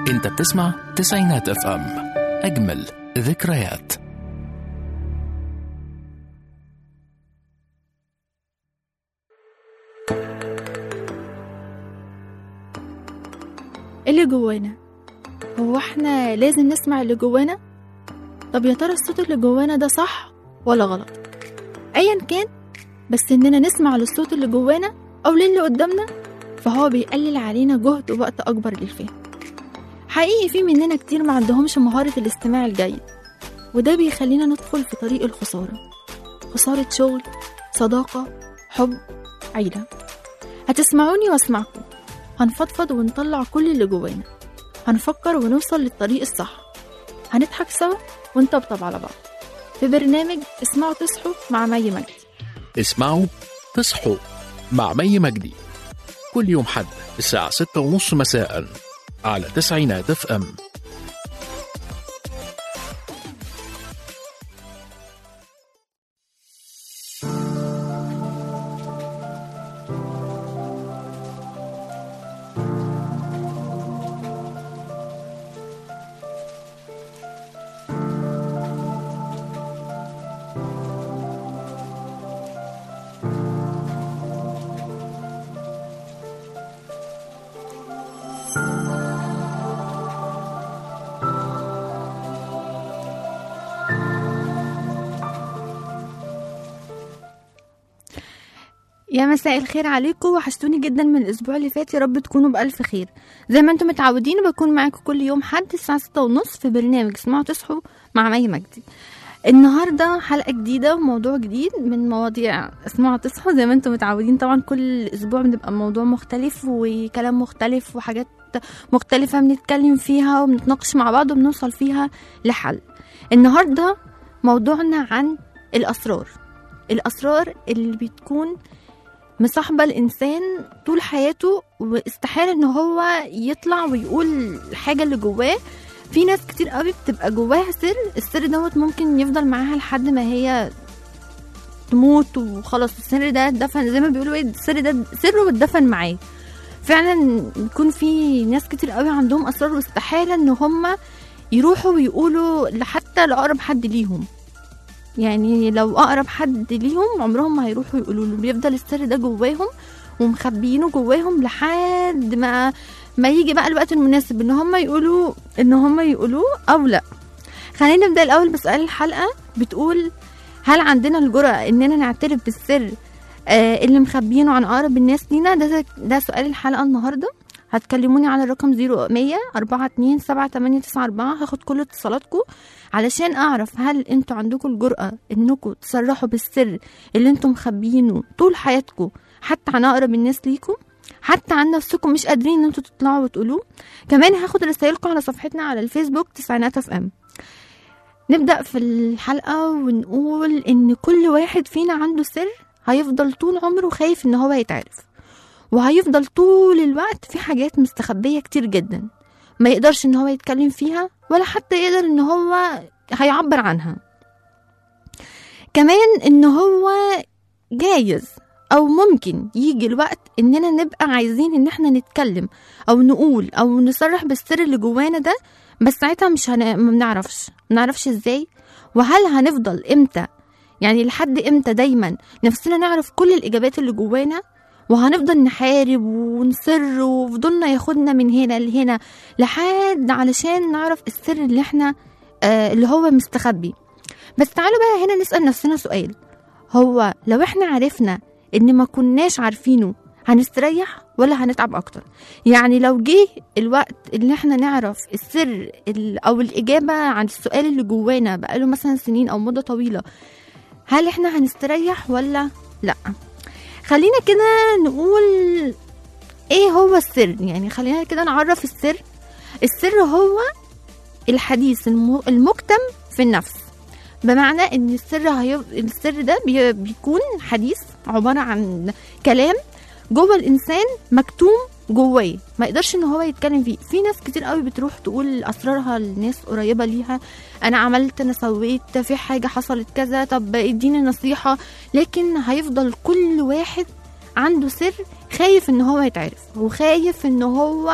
انت بتسمع تسعينات اف ام اجمل ذكريات اللي جوانا هو احنا لازم نسمع اللي جوانا طب يا ترى الصوت اللي جوانا ده صح ولا غلط ايا كان بس اننا نسمع للصوت اللي جوانا او للي قدامنا فهو بيقلل علينا جهد ووقت اكبر للفهم حقيقي في مننا كتير ما عندهمش مهارة الاستماع الجيد وده بيخلينا ندخل في طريق الخسارة خسارة شغل صداقة حب عيلة هتسمعوني واسمعكم هنفضفض ونطلع كل اللي جوانا هنفكر ونوصل للطريق الصح هنضحك سوا ونطبطب على بعض في برنامج اسمعوا تصحوا مع مي مجدي اسمعوا تصحوا مع مي مجدي كل يوم حد الساعة ستة ونص مساء على تسعينات اف ام يا مساء الخير عليكم وحشتوني جدا من الاسبوع اللي فات يا رب تكونوا بالف خير زي ما انتم متعودين بكون معاكم كل يوم حد الساعه ستة ونص في برنامج اسمعوا تصحوا مع مي مجدي النهارده حلقه جديده وموضوع جديد من مواضيع اسمعوا تصحوا زي ما انتم متعودين طبعا كل اسبوع بنبقى موضوع مختلف وكلام مختلف وحاجات مختلفه بنتكلم فيها وبنتناقش مع بعض وبنوصل فيها لحل النهارده موضوعنا عن الاسرار الاسرار اللي بتكون مصاحبة الإنسان طول حياته واستحالة إن هو يطلع ويقول الحاجة اللي جواه في ناس كتير قوي بتبقى جواها سر السر دوت ممكن يفضل معاها لحد ما هي تموت وخلاص السر ده اتدفن زي ما بيقولوا ايه السر ده سره اتدفن معاه فعلا بيكون في ناس كتير قوي عندهم اسرار واستحالة ان هم يروحوا ويقولوا لحتى لأقرب حد ليهم يعني لو اقرب حد ليهم عمرهم ما هيروحوا يقولوا له بيفضل السر ده جواهم ومخبيينه جواهم لحد ما ما يجي بقى الوقت المناسب ان هم يقولوا ان هم يقولوه او لا خلينا نبدا الاول بسؤال الحلقه بتقول هل عندنا الجرأة اننا نعترف بالسر آه اللي مخبيينه عن اقرب الناس لينا ده ده سؤال الحلقه النهارده هتكلموني على الرقم 0100 42 7894 هاخد كل اتصالاتكم علشان اعرف هل انتوا عندكم الجرأة انكم تصرحوا بالسر اللي انتوا مخبيينه طول حياتكم حتى عن اقرب الناس ليكم حتى عن نفسكم مش قادرين ان انتوا تطلعوا وتقولوه كمان هاخد رسائلكم على صفحتنا على الفيسبوك تسعينات اف ام نبدأ في الحلقة ونقول ان كل واحد فينا عنده سر هيفضل طول عمره خايف ان هو يتعرف وهيفضل طول الوقت في حاجات مستخبية كتير جدا ما يقدرش ان هو يتكلم فيها ولا حتى يقدر ان هو هيعبر عنها كمان ان هو جايز او ممكن يجي الوقت اننا نبقى عايزين ان احنا نتكلم او نقول او نصرح بالسر اللي جوانا ده بس ساعتها مش هن... ما بنعرفش ما بنعرفش ازاي وهل هنفضل امتى يعني لحد امتى دايما نفسنا نعرف كل الاجابات اللي جوانا وهنفضل نحارب ونصر وفضلنا ياخدنا من هنا لهنا لحد علشان نعرف السر اللي احنا آه اللي هو مستخبي بس تعالوا بقى هنا نسأل نفسنا سؤال هو لو احنا عرفنا ان ما كناش عارفينه هنستريح ولا هنتعب اكتر يعني لو جه الوقت اللي احنا نعرف السر ال- او الاجابه عن السؤال اللي جوانا بقاله مثلا سنين او مده طويله هل احنا هنستريح ولا لا خلينا كده نقول ايه هو السر يعني خلينا كده نعرف السر السر هو الحديث الم- المكتم في النفس بمعنى ان السر هي... السر ده بي... بيكون حديث عباره عن كلام جوه الانسان مكتوم جواه ما يقدرش ان هو يتكلم فيه في ناس كتير قوي بتروح تقول اسرارها لناس قريبه ليها انا عملت انا سويت في حاجه حصلت كذا طب اديني نصيحه لكن هيفضل كل واحد عنده سر خايف ان هو يتعرف وخايف ان هو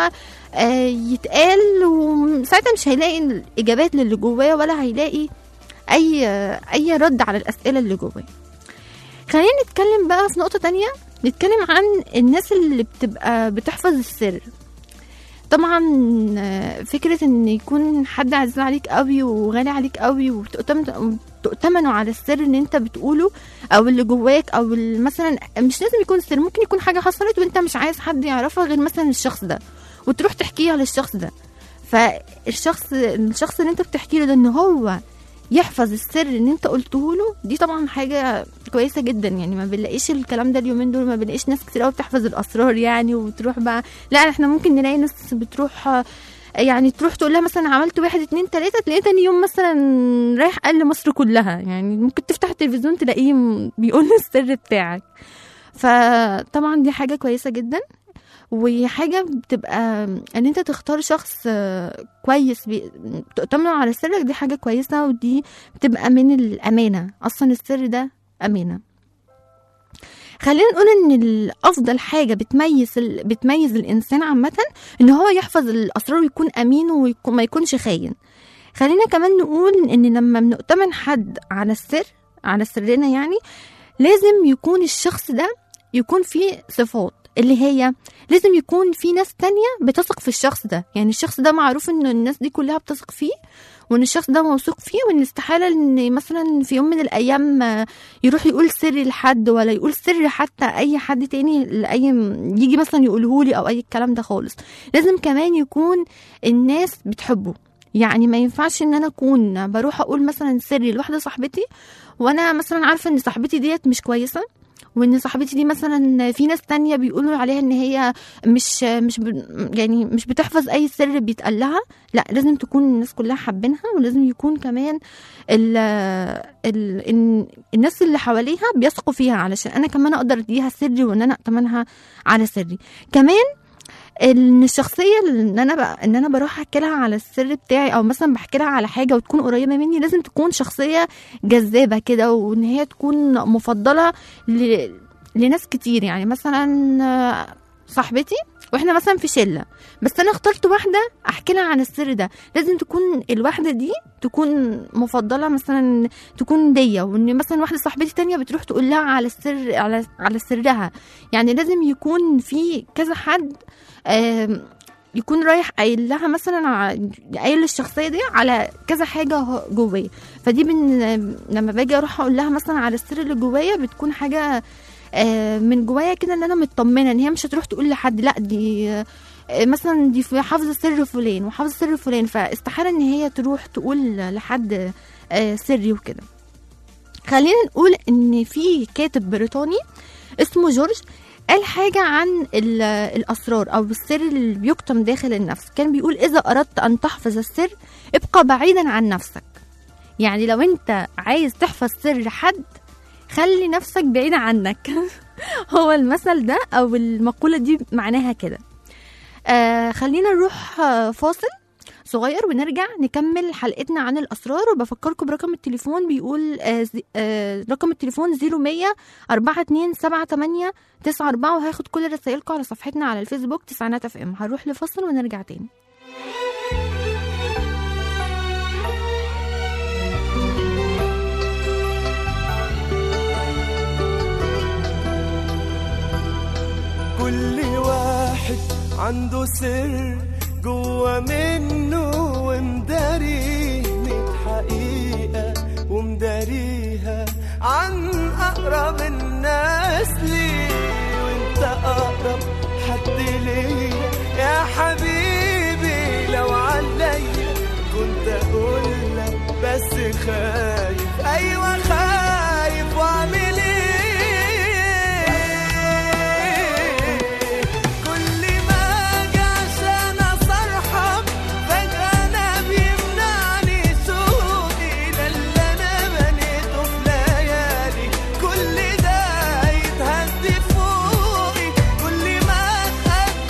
آه، يتقال وساعتها مش هيلاقي الاجابات للي جواه ولا هيلاقي اي اي رد على الاسئله اللي جواه خلينا نتكلم بقى في نقطه تانية نتكلم عن الناس اللي بتبقى بتحفظ السر طبعا آه، فكرة ان يكون حد عزيز عليك قوي وغالي عليك قوي وبتؤتمن تؤتمنوا على السر اللي انت بتقوله او اللي جواك او ال- مثلا مش لازم يكون سر ممكن يكون حاجة حصلت وانت مش عايز حد يعرفها غير مثلا الشخص ده وتروح تحكيها للشخص ده فالشخص الشخص اللي انت بتحكي له ده ان هو يحفظ السر اللي انت قلته له دي طبعا حاجه كويسه جدا يعني ما بنلاقيش الكلام ده اليومين دول ما بنلاقيش ناس كتير قوي بتحفظ الاسرار يعني وبتروح بقى لا احنا ممكن نلاقي ناس بتروح آه، يعني تروح تقول لها مثلا عملت واحد اتنين تلاته تلاقيه تاني يوم مثلا رايح قال لمصر كلها يعني ممكن تفتح التلفزيون تلاقيه م- بيقول السر بتاعك فطبعا دي حاجه كويسه جدا وحاجه بتبقى ان انت تختار شخص آه، كويس بي- تؤتمنه على سرك دي حاجه كويسه ودي بتبقى من الامانه اصلا السر ده امانه خلينا نقول ان الافضل حاجه بتميز ال... بتميز الانسان عامه ان هو يحفظ الاسرار ويكون امين وما يكونش خاين خلينا كمان نقول ان لما بنؤتمن حد على السر على سرنا يعني لازم يكون الشخص ده يكون فيه صفات اللي هي لازم يكون في ناس تانية بتثق في الشخص ده يعني الشخص ده معروف ان الناس دي كلها بتثق فيه وان الشخص ده موثوق فيه وان استحالة ان مثلا في يوم من الايام آه، يروح يقول سر لحد ولا يقول سر حتى اي حد تاني لاي يجي مثلا يقوله لي او اي الكلام ده خالص لازم كمان يكون الناس بتحبه يعني ما ينفعش ان انا اكون بروح اقول مثلا سري لواحده صاحبتي وانا مثلا عارفه ان صاحبتي ديت مش كويسه وان صاحبتي دي مثلا في ناس تانية بيقولوا عليها ان هي مش مش ب- يعني مش بتحفظ اي سر بيتقال لها لا لازم تكون الناس كلها حابينها ولازم يكون كمان ال ال ال الناس اللي حواليها بيثقوا فيها علشان انا كمان اقدر اديها سري وان انا اتمنها على سري كمان ان الشخصيه اللي انا بقى ان انا بروح احكي لها على السر بتاعي او مثلا بحكي لها على حاجه وتكون قريبه مني لازم تكون شخصيه جذابه كده وان هي تكون مفضله ل... لناس كتير يعني مثلا آه، صاحبتي واحنا مثلا في شله بس انا اخترت واحده احكي لها عن السر ده لازم تكون الواحده دي تكون مفضله مثلا تكون دية وان مثلا واحده صاحبتي تانية بتروح تقول لها على السر على على سرها يعني لازم يكون في كذا حد آم، يكون رايح قايل لها مثلا ع- قايل للشخصيه دي على كذا حاجه هو- جوايا فدي من لما باجي اروح اقول لها مثلا على السر اللي جوايا بتكون حاجه آه، من جوايا كده ان انا مطمنه ان هي مش هتروح تقول لحد لا دي آه، مثلا دي في- حافظه سر فلان وحافظه سر فلان فاستحاله ان هي تروح تقول لحد آه، سري وكده خلينا نقول ان في كاتب بريطاني اسمه جورج قال حاجة عن ال- الأسرار أو السر اللي بيكتم داخل النفس كان بيقول إذا أردت أن تحفظ السر ابقى بعيدا عن نفسك يعني لو أنت عايز تحفظ سر حد خلي نفسك بعيدة عنك هو المثل ده أو المقولة دي معناها كده آه خلينا نروح آه فاصل صغير ونرجع نكمل حلقتنا عن الأسرار وبفكركم برقم التليفون بيقول آه زي- آه رقم التليفون 0100 4278 94 وهاخد كل رسائلكم على صفحتنا على الفيسبوك تسعينات اف ام هنروح لفاصل ونرجع تاني كل واحد عنده سر جوا منه ومداريه ميت حقيقة ومداريها عن أقرب الناس ليه وانت أقرب حد ليا يا حبيبي لو عليا كنت أقول لك بس خايف أيوة خايف وأعمل إيه كل ما أجي عشان أصرحك فجأة أنا بيمنعني سوقي ده اللي أنا بنيته في ليالي كل ده يتهز فوقي كل ما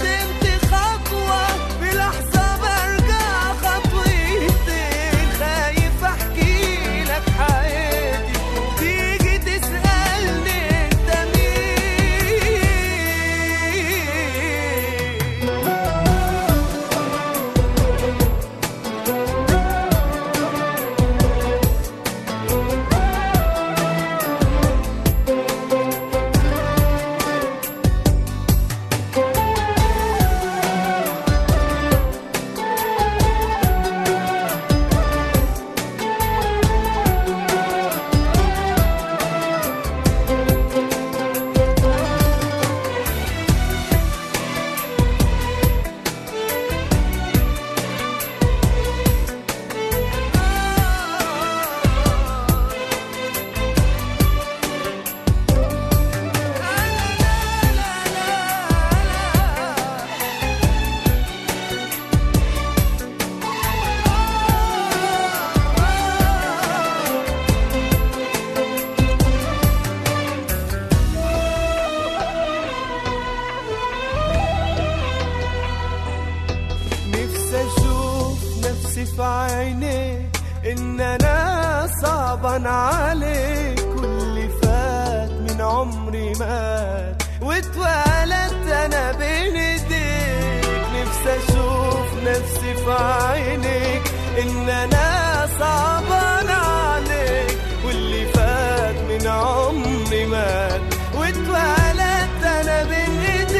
في عينيك ان انا صعبان عليك كل فات من عمري مات واتولدت انا بين ايديك نفسي اشوف نفسي في عينيك ان انا صعبان عليك واللي فات من عمري مات واتولدت انا بين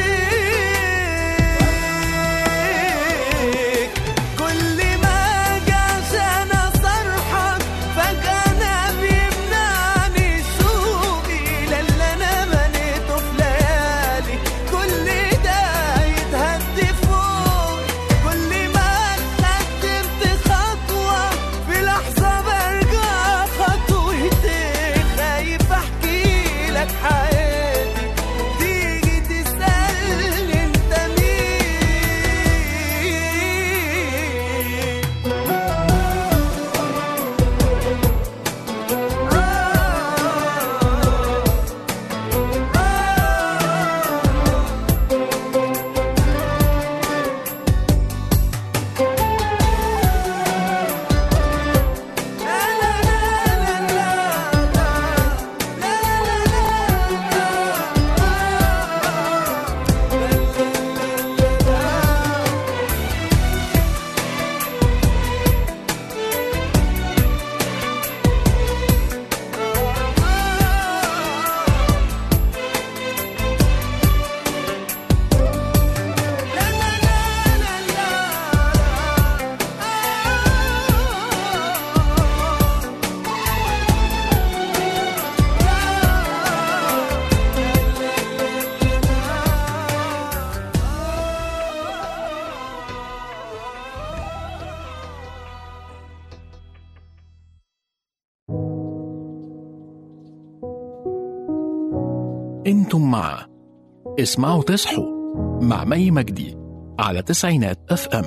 ايديك كل ما اجي عشان اصرحك فجأة انا بيمنعني شوقي للي انا بنيته في ليالي كل ده يتهدي فوق كل ما اتقدمت خطوة في لحظة برجع خطوتين خايف احكي لك حياتي تيجي تسألني انت مين انتم مع اسمعوا تصحوا مع مي مجدي على تسعينات اف ام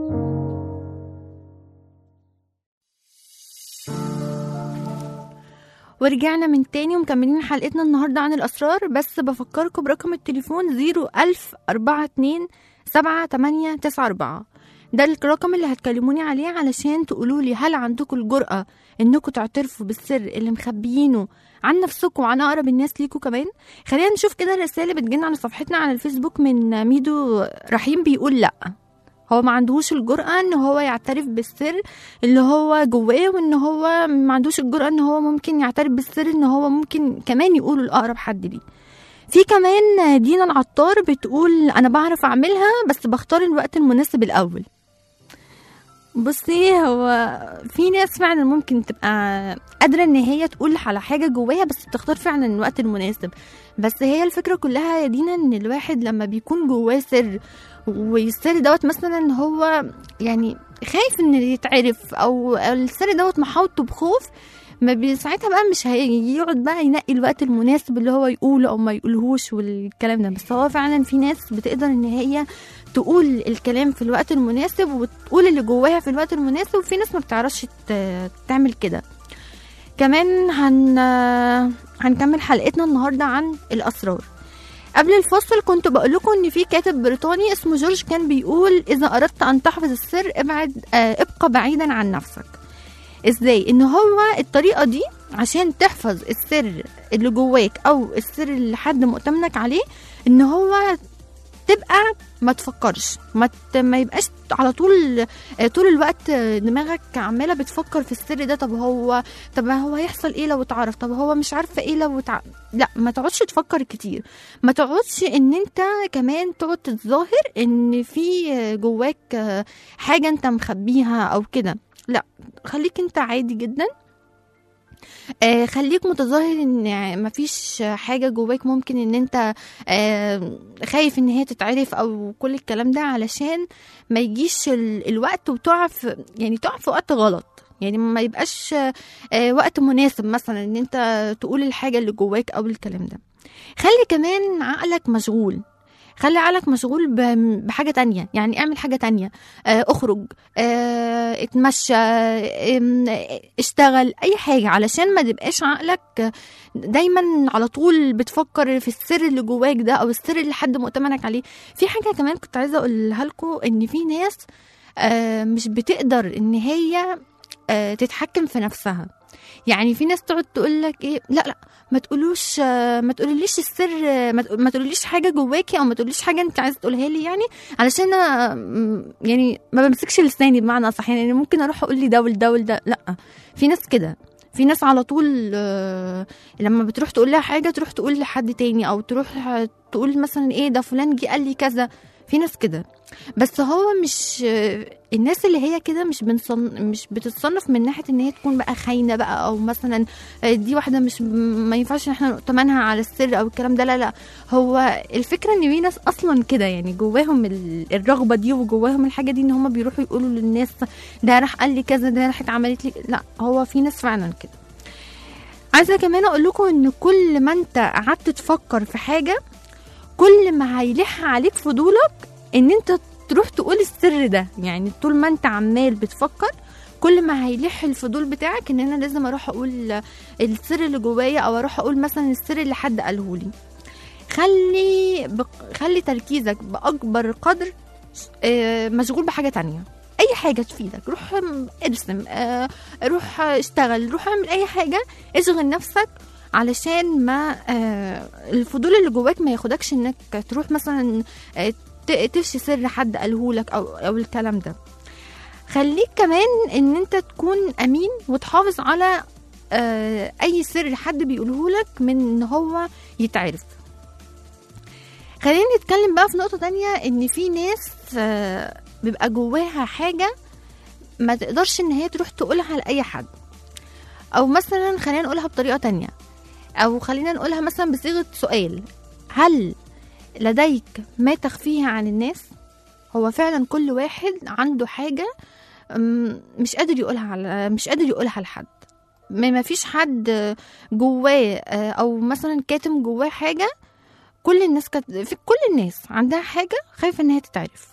ورجعنا من تاني ومكملين حلقتنا النهاردة عن الأسرار بس بفكركم برقم التليفون زيرو ألف أربعة اتنين سبعة تمانية تسعة أربعة ده الرقم اللي هتكلموني عليه علشان تقولولي هل عندكم الجرأة انكم تعترفوا بالسر اللي مخبيينه عن نفسكم وعن اقرب الناس ليكوا كمان خلينا نشوف كده الرسائل اللي بتجينا على صفحتنا على الفيسبوك من ميدو رحيم بيقول لا هو ما عندهوش الجرأة ان هو يعترف بالسر اللي هو جواه وان هو ما عندوش الجرأة ان هو ممكن يعترف بالسر ان هو ممكن كمان يقوله لأقرب حد ليه في كمان دينا العطار بتقول انا بعرف اعملها بس بختار الوقت المناسب الاول بصي هو في ناس فعلا ممكن تبقى قادرة ان هي تقول على حاجة جواها بس بتختار فعلا الوقت المناسب بس هي الفكرة كلها يا دينا ان الواحد لما بيكون جواه سر والسر دوت مثلا هو يعني خايف ان يتعرف او السر دوت محاوطه بخوف ما بي- ساعتها بقى مش هيقعد بقى ينقي الوقت المناسب اللي هو يقوله او ما يقولهوش والكلام ده بس هو فعلا في ناس بتقدر ان هي تقول الكلام في الوقت المناسب وتقول اللي جواها في الوقت المناسب وفي ناس ما بتعرفش ت- تعمل كده كمان هن هنكمل حلقتنا النهارده عن الاسرار قبل الفصل كنت بقول لكم ان في كاتب بريطاني اسمه جورج كان بيقول اذا اردت ان تحفظ السر ابعد آه، ابقى بعيدا عن نفسك ازاي ان هو الطريقه دي عشان تحفظ السر اللي جواك او السر اللي حد مؤتمنك عليه ان هو تبقى ما تفكرش ما, ت... ما يبقاش على طول آه، طول الوقت آه، دماغك عماله بتفكر في السر ده طب هو طب هو هيحصل ايه لو اتعرف طب هو مش عارفه ايه لو اتع... لا ما تقعدش تفكر كتير ما تقعدش ان انت كمان تقعد تتظاهر ان في آه، جواك آه، حاجه انت مخبيها او كده لا خليك انت عادي جدا آه خليك متظاهر ان مفيش حاجه جواك ممكن ان انت آه خايف ان هي تتعرف او كل الكلام ده علشان ما يجيش ال- الوقت وتقع في يعني تقع في وقت غلط يعني ما يبقاش آه وقت مناسب مثلا ان انت تقول الحاجه اللي جواك او الكلام ده خلي كمان عقلك مشغول خلي عقلك مشغول ب- بحاجة تانية يعني اعمل حاجة تانية آه، اخرج آه، اتمشى آم، اشتغل اي حاجة علشان ما تبقاش عقلك دايما على طول بتفكر في السر اللي جواك ده او السر اللي حد مؤتمنك عليه في حاجة كمان كنت عايزة اقولها لكم ان في ناس آه، مش بتقدر ان هي آه، تتحكم في نفسها يعني في ناس تقعد تقول لك ايه لا لا ما تقولوش آه، ما تقوليليش السر آه، ما تق- ما تقوليليش حاجه جواكي او ما تقوليش حاجه انت عايزه تقولها لي يعني علشان انا م، يعني ما بمسكش لساني بمعنى اصح يعني ممكن اروح اقول لي ده ولده ولده لا في ناس كده في ناس على طول آه، لما بتروح تقول لها حاجه تروح تقول لحد تاني او تروح آه، تقول مثلا ايه ده فلان جه قال لي كذا في ناس كده بس هو مش آه، الناس اللي هي كده مش بنصن مش بتتصنف من ناحيه ان هي تكون بقى خاينه بقى او مثلا آه، دي واحده مش ما ينفعش ان احنا نؤتمنها على السر او الكلام ده لا لا هو الفكره ان في ناس اصلا كده يعني جواهم ال- الرغبه دي وجواهم الحاجه دي ان هم بيروحوا يقولوا للناس ده راح قال لي كذا ده راحت عملت لي لا هو في ناس فعلا كده عايزه كمان اقول لكم ان كل ما انت قعدت تفكر في حاجه كل ما هيلح عليك فضولك ان انت تروح تقول السر ده يعني طول ما انت عمال بتفكر كل ما هيلح الفضول بتاعك ان انا لازم اروح اقول السر اللي جوايا او اروح اقول مثلا السر اللي حد قاله لي خلي بق... خلي تركيزك باكبر قدر آه، مشغول بحاجه تانية اي حاجه تفيدك روح م- ارسم آه، روح اشتغل روح اعمل اي حاجه اشغل نفسك علشان ما آه، الفضول اللي جواك ما ياخدكش انك تروح مثلا آه، ت- تفشي سر حد قاله لك او او الكلام ده خليك كمان ان انت تكون امين وتحافظ على آه، اي سر حد بيقوله لك من ان هو يتعرف خلينا نتكلم بقى في نقطة تانية ان في ناس آه، بيبقى جواها حاجة ما تقدرش ان هي تروح تقولها لأي حد او مثلا خلينا نقولها بطريقة تانية او خلينا نقولها مثلا بصيغة سؤال هل لديك ما تخفيه عن الناس هو فعلا كل واحد عنده حاجة أم، مش قادر يقولها على مش قادر يقولها لحد ما ما فيش حد جواه آه، او مثلا كاتم جواه حاجة كل الناس كت... في كل الناس عندها حاجة خايفة ان هي تتعرف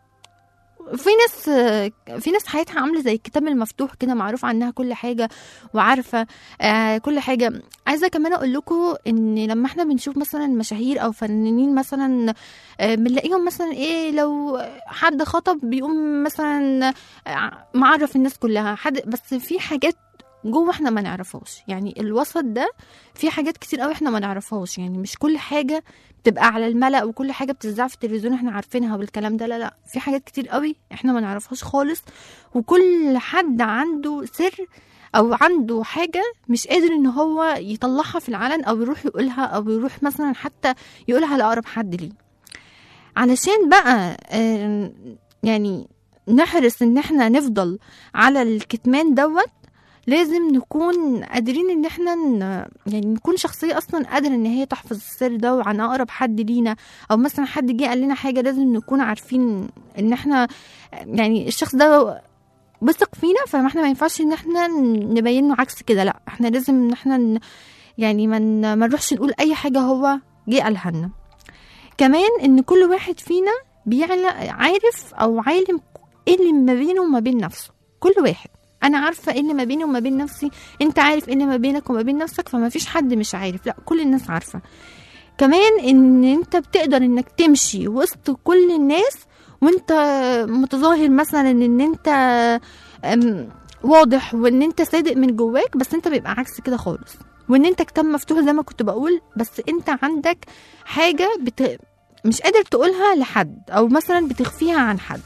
في ناس في ناس حياتها عامله زي الكتاب المفتوح كده معروف عنها كل حاجه وعارفه آه كل حاجه عايزه كمان اقول لكم ان لما احنا بنشوف مثلا مشاهير او فنانين مثلا آه بنلاقيهم مثلا ايه لو حد خطب بيقوم مثلا آه، معرف الناس كلها حد بس في حاجات جوه احنا ما نعرفهاش يعني الوسط ده في حاجات كتير قوي احنا ما نعرفهاش يعني مش كل حاجه بتبقى على الملأ وكل حاجه بتذاع في التلفزيون احنا عارفينها والكلام ده لا لا في حاجات كتير قوي احنا ما نعرفهاش خالص وكل حد عنده سر او عنده حاجه مش قادر ان هو يطلعها في العلن او يروح يقولها او يروح مثلا حتى يقولها لاقرب حد ليه علشان بقى آه، يعني نحرص ان احنا نفضل على الكتمان دوت لازم نكون قادرين ان احنا ن... يعني نكون شخصيه اصلا قادره ان هي تحفظ السر ده وعن اقرب حد لينا او مثلا حد جه قال لنا حاجه لازم نكون عارفين ان احنا يعني الشخص ده بثق فينا فما احنا ما ينفعش ان احنا نبين له عكس كده لا احنا لازم ان احنا ن... يعني ما من... ما نروحش نقول اي حاجه هو جه قالها لنا كمان ان كل واحد فينا بيعلى عارف او عالم ايه اللي ما بينه وما بين نفسه كل واحد انا عارفه ايه اللي ما بيني وما بين نفسي انت عارف ايه اللي ما بينك وما بين نفسك فما فيش حد مش عارف لا كل الناس عارفه كمان ان انت بتقدر انك تمشي وسط كل الناس وانت متظاهر مثلا ان انت أم، واضح وان انت صادق من جواك بس انت بيبقى عكس كده خالص وان انت كتاب مفتوح زي ما كنت بقول بس انت عندك حاجه بت... مش قادر تقولها لحد او مثلا بتخفيها عن حد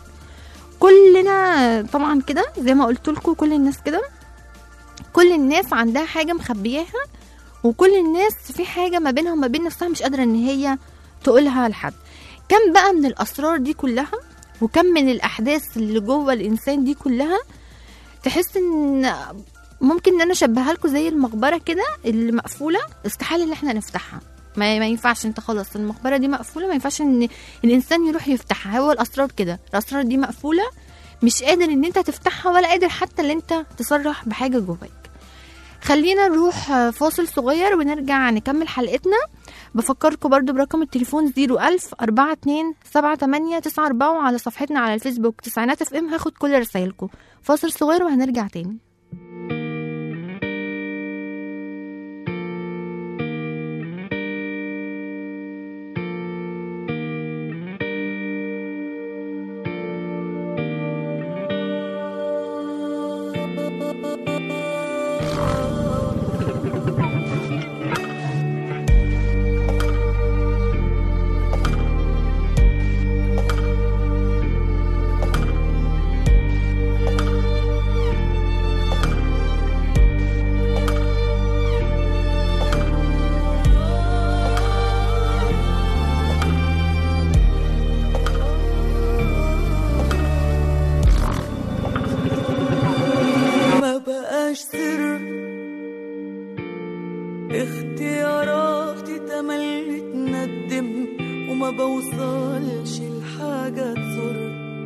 كلنا طبعا كده زي ما قلت لكم كل الناس كده كل الناس عندها حاجه مخبياها وكل الناس في حاجه ما بينها وما بين نفسها مش قادره ان هي تقولها لحد كم بقى من الاسرار دي كلها وكم من الاحداث اللي جوه الانسان دي كلها تحس ان ممكن ان انا اشبهها لكم زي المقبره كده اللي مقفوله استحاله ان احنا نفتحها ما, ما ينفعش انت خلاص المقبره دي مقفوله ما ينفعش ان الانسان يروح يفتحها هو الاسرار كده الاسرار دي مقفوله مش قادر ان انت تفتحها ولا قادر حتى ان انت تصرح بحاجه جواك خلينا نروح فاصل صغير ونرجع نكمل حلقتنا بفكركم برضو برقم التليفون 01000 42 78 94 على صفحتنا على الفيسبوك تسعينات اف ام هاخد كل رسايلكم فاصل صغير وهنرجع تاني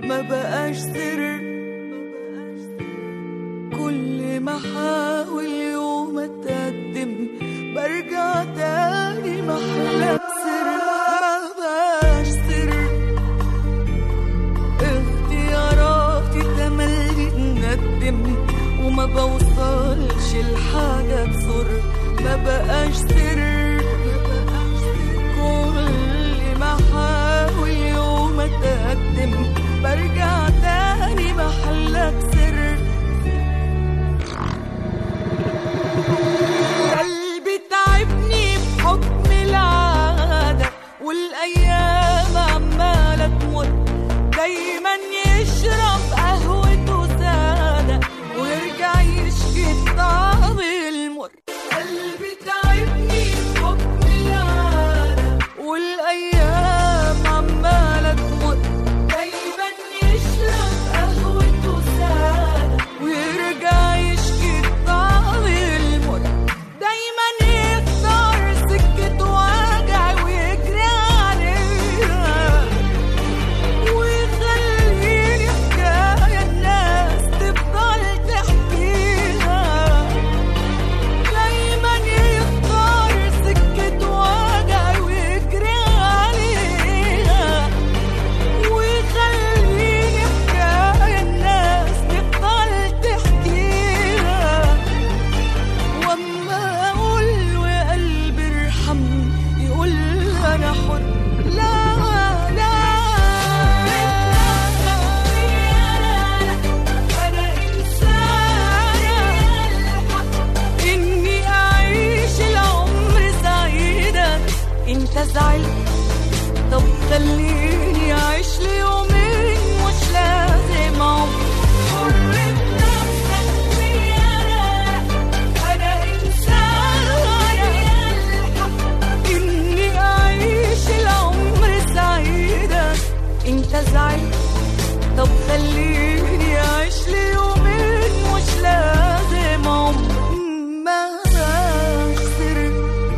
ما بقاش سر كل ما احاول يوم اتقدم برجع تاني محلك سر ما بقاش سر اختياراتي تملي تندم وما بوصلش لحاجة تسر ما بقاش سر كل ما احاول يوم اتقدم برجع تاني محلك سر قلبي تعبني بحكم العادة والأيام عمالة تمر دايما يشرب قهوته سادة ويرجع يشكي طعم المر قلبي تعبني بحكم العادة والأيام عمالة تمر دايما يشرب قهوته سادة ويرجع يشكي طعم المر دايما يختار سكة وجع ويجري عليها ويخليني حكاية الناس تفضل تحكيها دايما يختار سكة وجع ويجري عليها ويخليني حكاية الناس تفضل تحكيها واما اقول له يا قلبي ارحمني يقول انا حر لا لا انا انسانه اني اعيش العمر سعيده انت زعلت طب خليني اعيش ليومين مش لازم عمر حر بنفسك ويانا انا انسانه اني اعيش العمر سعيده انت زعلت طب خليني اعيش ليومين مش لازم عمر ما سر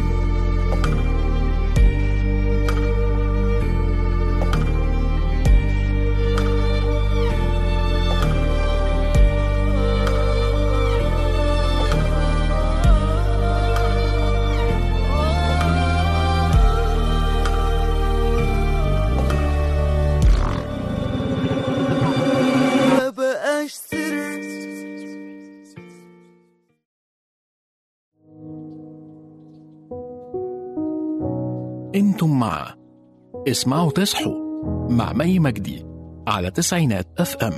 ما بقاش سر انتم مع اسمعوا تصحوا مع مي مجدي على تسعينات اف ام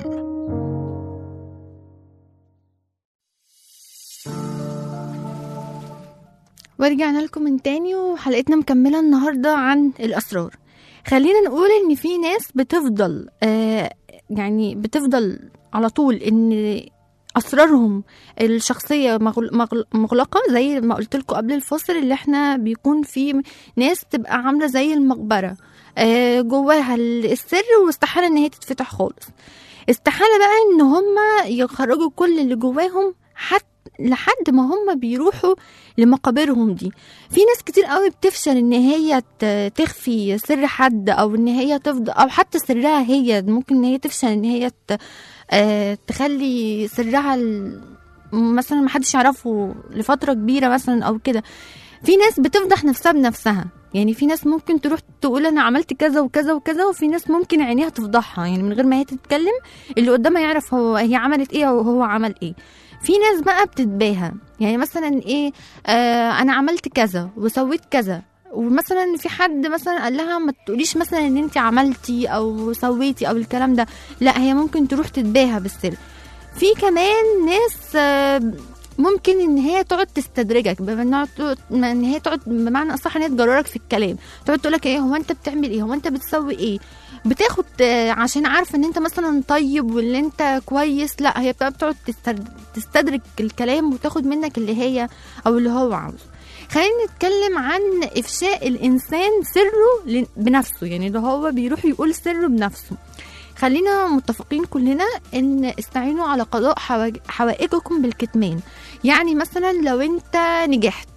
ورجعنا لكم من تاني وحلقتنا مكملة النهاردة عن الأسرار خلينا نقول إن في ناس بتفضل آه يعني بتفضل على طول إن أسرارهم الشخصية مغل- مغل- مغلقة زي ما قلت لكم قبل الفصل اللي احنا بيكون في ناس تبقى عاملة زي المقبرة آه جواها السر واستحالة إن هي تتفتح خالص استحالة بقى إن هما يخرجوا كل اللي جواهم حتى لحد ما هم بيروحوا لمقابرهم دي في ناس كتير قوي بتفشل ان هي ت- تخفي سر حد او ان هي تفضل او حتى سرها هي ممكن ان هي تفشل ان هي ت- آه، تخلي سرها ال- مثلا محدش يعرفه لفترة كبيرة مثلا او كده في ناس بتفضح نفسها بنفسها يعني في ناس ممكن تروح تقول انا عملت كذا وكذا وكذا وفي ناس ممكن عينيها تفضحها يعني من غير ما هي تتكلم اللي قدامها يعرف هو هي عملت ايه او هو عمل ايه في ناس بقى بتتباهى يعني مثلا ايه آه انا عملت كذا وسويت كذا ومثلا في حد مثلا قال لها ما تقوليش مثلا ان انت عملتي او سويتي او الكلام ده لا هي ممكن تروح تتباهى بالسر في كمان ناس آه، ممكن ان هي تقعد تستدرجك بمعنى ان هي تقعد بمعنى اصح ان هي تجررك في الكلام تقعد تقول لك ايه هو انت بتعمل ايه هو انت بتسوي ايه بتاخد آه، عشان عارفه ان انت مثلا طيب واللي انت كويس لا هي بتبقى بتقعد تستد- تستدرك الكلام وتاخد منك اللي هي او اللي هو عاوزه خلينا نتكلم عن افشاء الانسان سره ل- بنفسه يعني ده هو بيروح يقول سره بنفسه خلينا متفقين كلنا ان استعينوا على قضاء حواج- حوائجكم بالكتمان يعني مثلا لو انت نجحت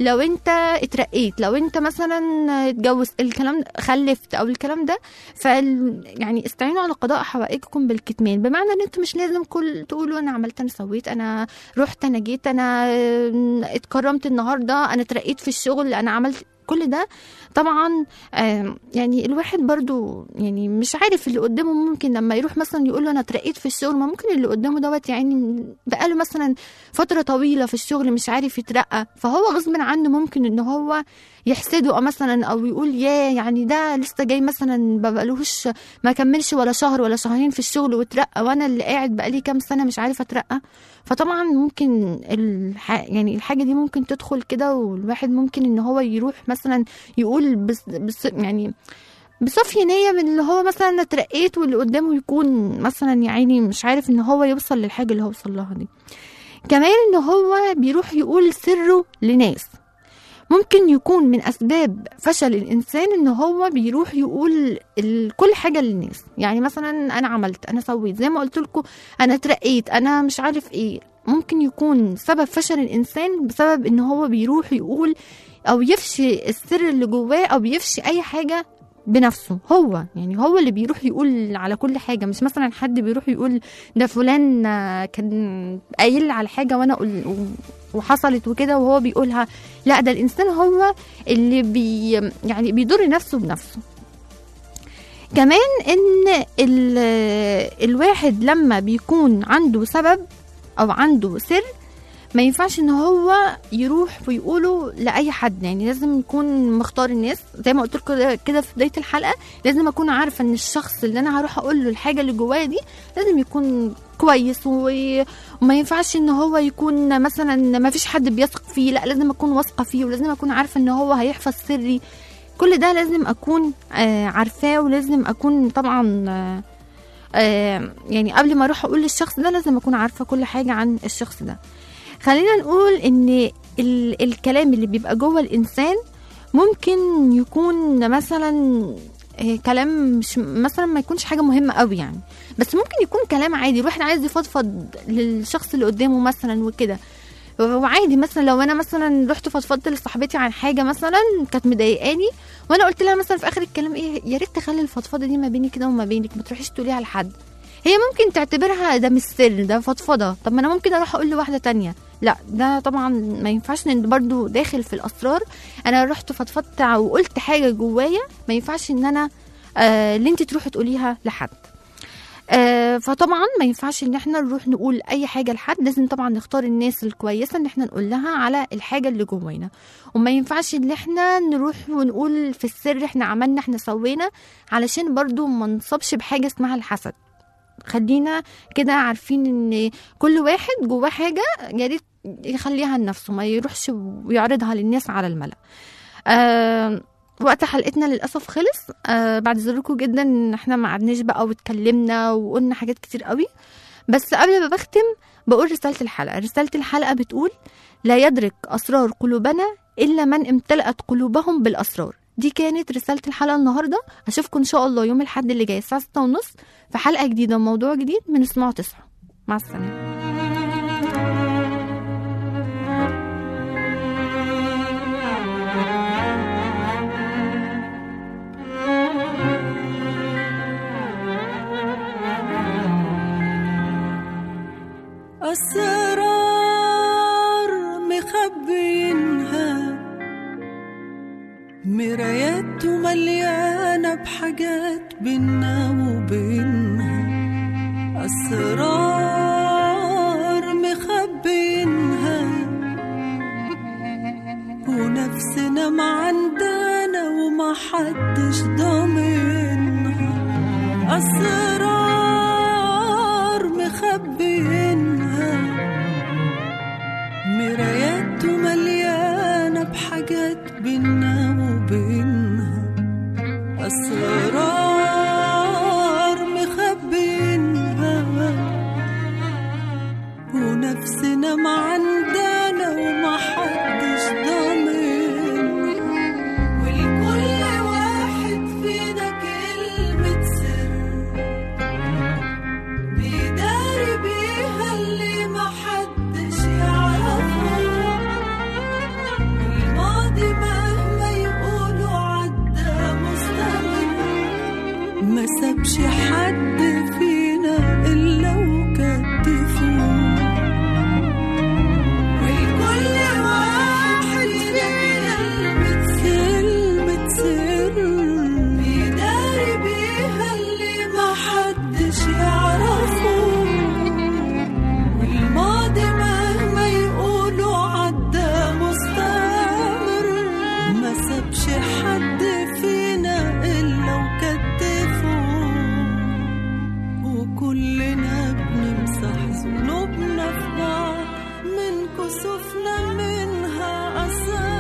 لو انت اترقيت لو انت مثلا اتجوزت الكلام ده- خلفت او الكلام ده ف يعني استعينوا على قضاء حوائجكم بالكتمان بمعنى ان انتوا مش لازم كل تقولوا انا عملت انا سويت انا رحت انا جيت انا اه، اتكرمت النهارده انا اترقيت في الشغل انا عملت كل ده طبعا آم، يعني الواحد برضو يعني مش عارف اللي قدامه ممكن لما يروح مثلا يقول له انا اترقيت في الشغل ما ممكن اللي قدامه دوت يعني بقاله مثلا فتره طويله في الشغل مش عارف يترقى فهو غصب عنه ممكن ان هو يحسده او مثلا او يقول يا يعني ده لسه جاي مثلا ما بقالهوش ما كملش ولا شهر ولا شهرين في الشغل واترقى وانا اللي قاعد بقالي كام سنه مش عارف اترقى فطبعا ممكن الح... يعني الحاجه دي ممكن تدخل كده والواحد ممكن ان هو يروح مثلا يقول بس... بس يعني بصفي نية من اللي هو مثلا أنا اترقيت واللي قدامه يكون مثلا يعني مش عارف ان هو يوصل للحاجة اللي هو وصل لها دي كمان ان هو بيروح يقول سره لناس ممكن يكون من اسباب فشل الانسان ان هو بيروح يقول ال- كل حاجه للناس يعني مثلا انا عملت انا سويت زي ما قلت لكم انا اترقيت انا مش عارف ايه ممكن يكون سبب فشل الانسان بسبب ان هو بيروح يقول او يفشي السر اللي جواه او يفشي اي حاجه بنفسه هو يعني هو اللي بيروح يقول على كل حاجه مش مثلا حد بيروح يقول ده فلان آه، كان قايل على حاجه وانا قل وحصلت وكده وهو بيقولها لا ده الانسان هو اللي بي يعني بيضر نفسه بنفسه كمان ان ال الواحد لما بيكون عنده سبب او عنده سر ما ينفعش ان هو يروح ويقوله لاي حد يعني لازم يكون مختار الناس زي ما قلت لكم كده في بدايه الحلقه لازم اكون عارفه ان الشخص اللي انا هروح اقول له الحاجه اللي جوايا دي لازم يكون كويس و- وما ينفعش ان هو يكون مثلا ما فيش حد بيثق فيه لا لازم اكون واثقه فيه ولازم اكون عارفه ان هو هيحفظ سري كل ده لازم اكون آه عارفاه ولازم اكون طبعا آه آه يعني قبل ما اروح اقول للشخص ده لازم اكون عارفه كل حاجه عن الشخص ده خلينا نقول ان ال الكلام اللي بيبقى جوه الانسان ممكن يكون مثلا آه، كلام مش مثلا ما يكونش حاجه مهمه قوي يعني بس ممكن يكون كلام عادي الواحد عايز يفضفض للشخص اللي قدامه مثلا وكده وعادي مثلا لو انا مثلا رحت فضفضت لصاحبتي عن حاجه مثلا كانت مضايقاني وانا قلت لها مثلا في اخر الكلام ايه يا ريت تخلي الفضفضه دي ما بيني كده وما بينك ما تروحيش تقوليها لحد هي ممكن تعتبرها ده مش سر ده فضفضه طب ما انا ممكن اروح اقول لواحده تانية لا ده طبعا ما ينفعش لان برضو داخل في الاسرار انا رحت فضفضت وقلت حاجه جوايا ما ينفعش ان انا آه اللي انت تروحي تقوليها لحد آه فطبعا ما ينفعش ان احنا نروح نقول اي حاجه لحد لازم طبعا نختار الناس الكويسه ان احنا نقول لها على الحاجه اللي جوانا وما ينفعش ان احنا نروح ونقول في السر احنا عملنا احنا سوينا علشان برضو ما نصابش بحاجه اسمها الحسد خلينا كده عارفين ان كل واحد جواه حاجه يا ريت يخليها لنفسه ما يروحش ويعرضها للناس على الملأ آه وقت حلقتنا للاسف خلص آه بعد ذلكم جدا ان احنا ما قعدناش بقى واتكلمنا وقلنا حاجات كتير قوي بس قبل ما بختم بقول رساله الحلقه رساله الحلقه بتقول لا يدرك اسرار قلوبنا الا من امتلأت قلوبهم بالاسرار دي كانت رسالة الحلقة النهاردة أشوفكم إن شاء الله يوم الأحد اللي جاي الساعة ستة ونص في حلقة جديدة وموضوع جديد من اسمعوا تصحوا مع السلامة أسرار مخبينها مرايات مليانة بحاجات بينا وبينها أسرار مخبينها ونفسنا ما عندنا وما حدش ضامنها أسرار مخبينها مرايات مليانة بحاجات بينا وبينها أسرار مخبينها حد فينا إلا وكتفه وكلنا بنمسح ذنوبنا في بعض من كسوفنا منها أثار